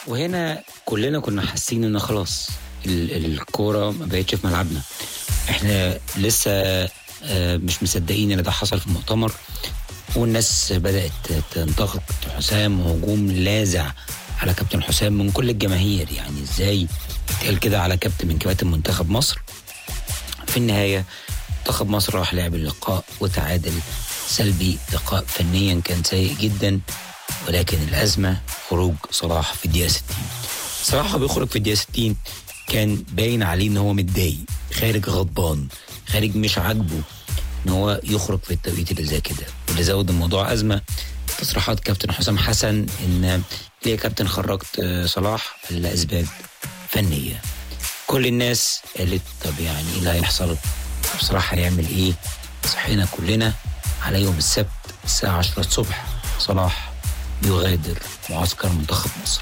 وهنا كلنا كنا حاسين ان خلاص ال- الكوره ما بقتش في ملعبنا احنا لسه آه، مش مصدقين ان ده حصل في المؤتمر والناس بدات تنتقد كابتن حسام وهجوم لاذع على كابتن حسام من كل الجماهير يعني ازاي يتقال كده على كابتن من كباتن منتخب مصر في النهايه منتخب مصر راح لعب اللقاء وتعادل سلبي لقاء فنيا كان سيء جدا ولكن الازمه خروج صلاح في الدقيقه 60 صلاح بيخرج في الدقيقه 60 كان باين عليه ان هو متضايق خارج غضبان خارج مش عاجبه ان هو يخرج في التوقيت اللي زي كده واللي زود الموضوع ازمه تصريحات كابتن حسام حسن ان ليه يا كابتن خرجت آه، صلاح لاسباب فنيه كل الناس قالت طب يعني ايه اللي هيحصل بصراحه هيعمل ايه صحينا كلنا على يوم السبت الساعه 10 الصبح صلاح يغادر معسكر منتخب مصر